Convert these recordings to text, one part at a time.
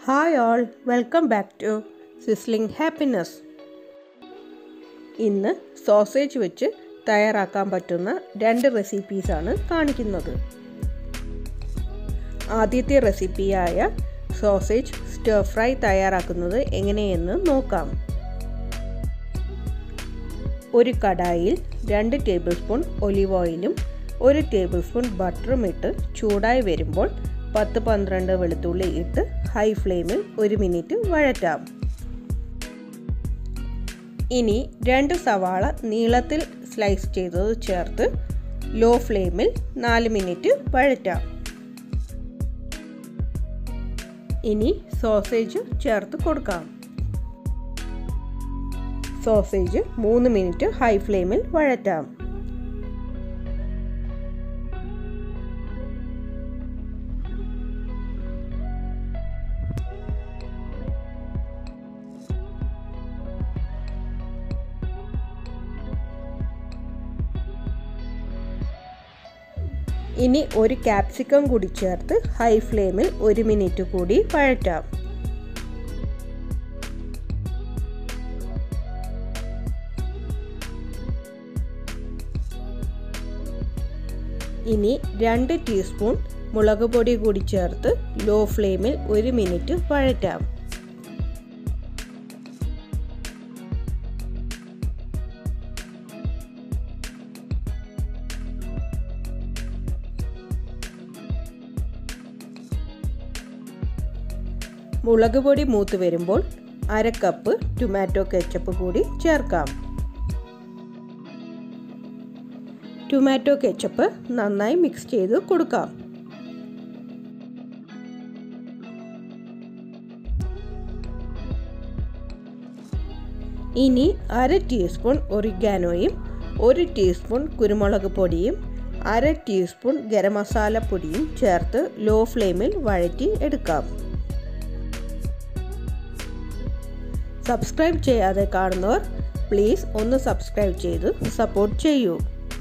hi all welcome back to sizzling happiness ഇന്ന് sausage വെച്ച് തയ്യാറാക്കാൻ പറ്റുന്ന രണ്ട് റെസിപ്പീസാണ് കാണിക്കുന്നത് ആദ്യത്തെ റെസിപ്പിയായ സോസേജ് സ്റ്റർ ഫ്രൈ തയ്യാറാക്കുന്നത് എങ്ങനെയെന്ന് നോക്കാം ഒരു കടായിൽ രണ്ട് ടേബിൾ സ്പൂൺ ഒലിവ് ഓയിലും ഒരു ടേബിൾ സ്പൂൺ ബട്ടറും ഇട്ട് ചൂടായി വരുമ്പോൾ പത്ത് പന്ത്രണ്ട് വെളുത്തുള്ളി ഇട്ട് ഹൈ ഫ്ലെയിമിൽ ഒരു മിനിറ്റ് വഴറ്റാം ഇനി രണ്ട് സവാള നീളത്തിൽ സ്ലൈസ് ചെയ്തത് ചേർത്ത് ലോ ഫ്ലെയിമിൽ നാല് മിനിറ്റ് വഴറ്റാം ഇനി സോസേജ് ചേർത്ത് കൊടുക്കാം സോസേജ് മൂന്ന് മിനിറ്റ് ഹൈ ഫ്ലെയിമിൽ വഴറ്റാം ഇനി ഒരു ക്യാപ്സിക്കം കൂടി ചേർത്ത് ഹൈ ഫ്ലെയിമിൽ ഒരു മിനിറ്റ് കൂടി വഴറ്റാം ഇനി രണ്ട് ടീസ്പൂൺ മുളക് പൊടി കൂടി ചേർത്ത് ലോ ഫ്ലെയിമിൽ ഒരു മിനിറ്റ് വഴറ്റാം മുളക് പൊടി മൂത്ത് വരുമ്പോൾ അര കപ്പ് ടൊമാറ്റോ കെച്ചപ്പ് കൂടി ചേർക്കാം ടൊമാറ്റോ കെച്ചപ്പ് നന്നായി മിക്സ് ചെയ്ത് കൊടുക്കാം ഇനി അര ടീസ്പൂൺ ഒറിഗാനോയും ഒരു ടീസ്പൂൺ കുരുമുളക് പൊടിയും അര ടീസ്പൂൺ ഗരം മസാല പൊടിയും ചേർത്ത് ലോ ഫ്ലെയിമിൽ വഴറ്റി എടുക്കാം സബ്സ്ക്രൈബ് ചെയ്യാതെ കാണുന്നവർ പ്ലീസ് ഒന്ന് സബ്സ്ക്രൈബ് ചെയ്ത് സപ്പോർട്ട് ചെയ്യൂ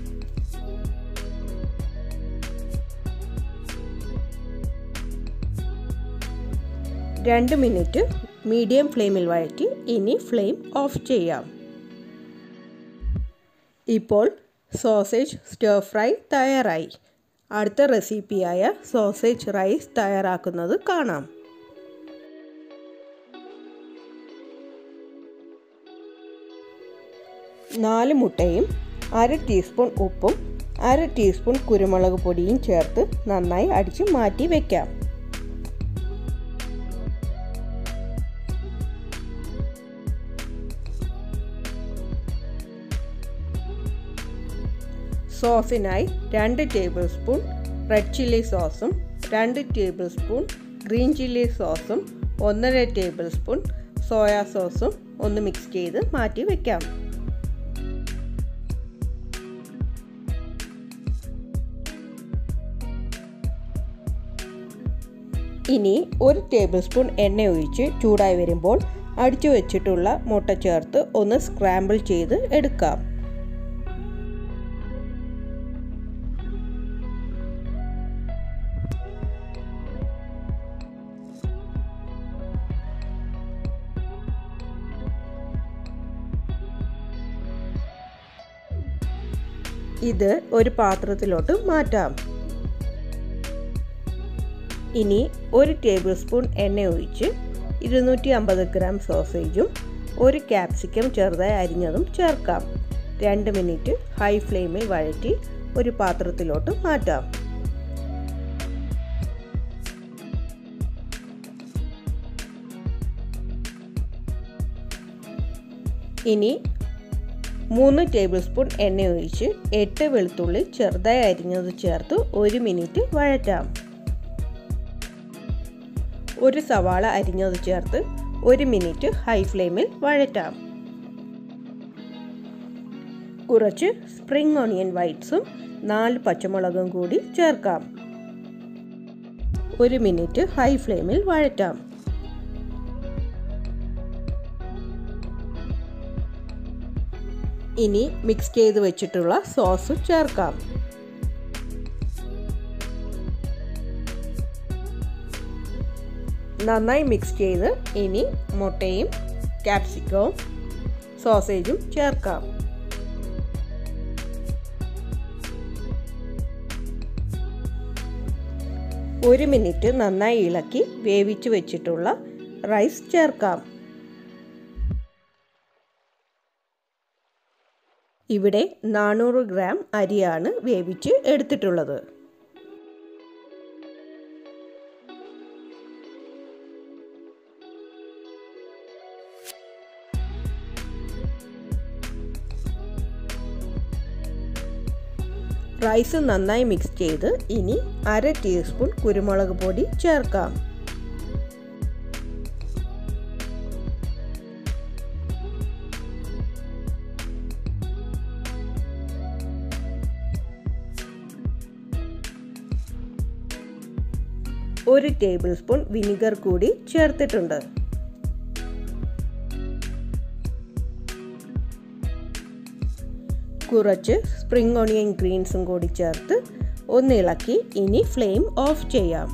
രണ്ട് മിനിറ്റ് മീഡിയം ഫ്ലെയിമിൽ വഴറ്റി ഇനി ഫ്ലെയിം ഓഫ് ചെയ്യാം ഇപ്പോൾ സോസേജ് സ്റ്റർ ഫ്രൈ തയ്യാറായി അടുത്ത റെസിപ്പിയായ സോസേജ് റൈസ് തയ്യാറാക്കുന്നത് കാണാം നാല് മുട്ടയും അര ടീസ്പൂൺ ഉപ്പും അര ടീസ്പൂൺ കുരുമുളക് പൊടിയും ചേർത്ത് നന്നായി അടിച്ച് മാറ്റി വയ്ക്കാം സോസിനായി രണ്ട് ടേബിൾ സ്പൂൺ റെഡ് ചില്ലി സോസും രണ്ട് ടേബിൾ സ്പൂൺ ഗ്രീൻ ചില്ലി സോസും ഒന്നര ടേബിൾ സ്പൂൺ സോയാ സോസും ഒന്ന് മിക്സ് ചെയ്ത് മാറ്റി വയ്ക്കാം ഇനി ഒരു ടേബിൾ സ്പൂൺ എണ്ണ ഒഴിച്ച് ചൂടായി വരുമ്പോൾ അടിച്ചു വെച്ചിട്ടുള്ള മുട്ട ചേർത്ത് ഒന്ന് സ്ക്രാമ്പിൾ ചെയ്ത് എടുക്കാം ഇത് ഒരു പാത്രത്തിലോട്ട് മാറ്റാം ഇനി ഒരു ടേബിൾ സ്പൂൺ എണ്ണ ഒഴിച്ച് ഇരുന്നൂറ്റി അമ്പത് ഗ്രാം സോസേജും ഒരു ക്യാപ്സിക്കം ചെറുതായി അരിഞ്ഞതും ചേർക്കാം രണ്ട് മിനിറ്റ് ഹൈ ഫ്ലെയിമിൽ വഴറ്റി ഒരു പാത്രത്തിലോട്ട് മാറ്റാം ഇനി മൂന്ന് ടേബിൾ സ്പൂൺ എണ്ണ ഒഴിച്ച് എട്ട് വെളുത്തുള്ളി ചെറുതായി അരിഞ്ഞത് ചേർത്ത് ഒരു മിനിറ്റ് വഴറ്റാം ഒരു സവാള അരിഞ്ഞത് ചേർത്ത് ഒരു മിനിറ്റ് ഹൈ ഫ്ലെയിമിൽ വഴറ്റാം കുറച്ച് സ്പ്രിംഗ് ഓണിയൻ വൈറ്റ്സും നാല് പച്ചമുളകും കൂടി ചേർക്കാം ഒരു മിനിറ്റ് ഹൈ ഫ്ലെയിമിൽ വഴറ്റാം ഇനി മിക്സ് ചെയ്ത് വെച്ചിട്ടുള്ള സോസ് ചേർക്കാം നന്നായി മിക്സ് ചെയ്ത് ഇനി മുട്ടയും ക്യാപ്സിക്കവും സോസേജും ചേർക്കാം ഒരു മിനിറ്റ് നന്നായി ഇളക്കി വേവിച്ച് വെച്ചിട്ടുള്ള റൈസ് ചേർക്കാം ഇവിടെ നാനൂറ് ഗ്രാം അരിയാണ് വേവിച്ച് എടുത്തിട്ടുള്ളത് റൈസ് നന്നായി മിക്സ് ചെയ്ത് ഇനി അര ടീസ്പൂൺ കുരുമുളക് പൊടി ചേർക്കാം ഒരു ടേബിൾ സ്പൂൺ വിനിഗർ കൂടി ചേർത്തിട്ടുണ്ട് കുറച്ച് സ്പ്രിംഗ് ഓണിയൻ ഗ്രീൻസും കൂടി ചേർത്ത് ഒന്നിളക്കി ഇനി ഫ്ലെയിം ഓഫ് ചെയ്യാം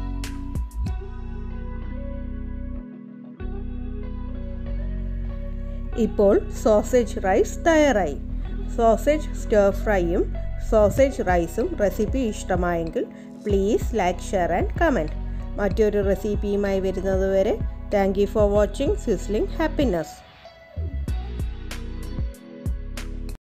ഇപ്പോൾ സോസേജ് റൈസ് തയ്യാറായി സോസേജ് സ്റ്റർ ഫ്രൈയും സോസേജ് റൈസും റെസിപ്പി ഇഷ്ടമായെങ്കിൽ please like share and comment മറ്റൊരു റെസിപ്പിയുമായി വരുന്നതുവരെ thank you for watching sizzling happiness